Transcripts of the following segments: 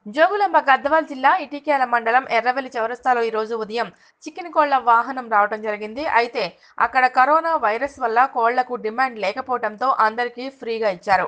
జోగులాంబ గద్వాల్ జిల్లా ఇటిక్యాల మండలం ఎర్రవెల్లి చౌరస్తాలో ఈ రోజు ఉదయం చికెన్ కోళ్ల వాహనం రావడం జరిగింది అయితే అక్కడ కరోనా వైరస్ వల్ల కోళ్లకు డిమాండ్ లేకపోవడంతో అందరికీ ఫ్రీగా ఇచ్చారు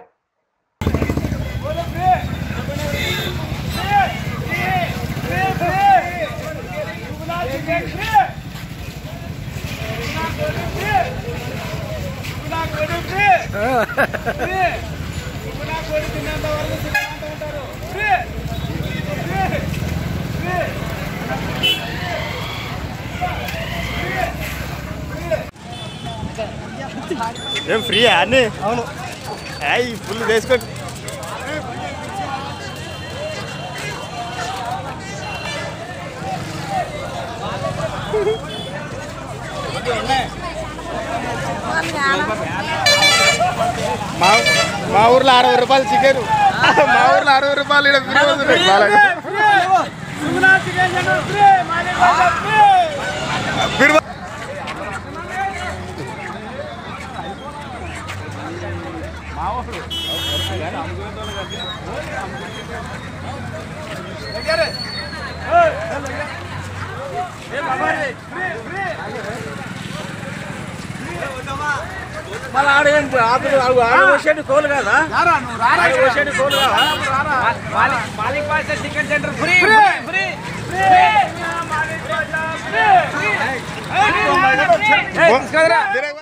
ఏం ఫ్రీ అన్ని అవును అయ్యి ఫుల్ వేసుకోండి మా మా ఊర్లో అరవై రూపాయలు చికెన్ మా ఊర్లో అరవై రూపాయలు ఇక్కడ ఫ్రీ వస్తుంది వాళ్ళకి. మీరు మళ్ళీ ఆడేం ఆకులు ఆడు ఆడ వచ్చేటి కోలు కదా ఆడ వచ్చేటి కోలు కదా మాలిక్ పాస చికెన్ సెంటర్ ఫ్రీ ఫ్రీ ఓ-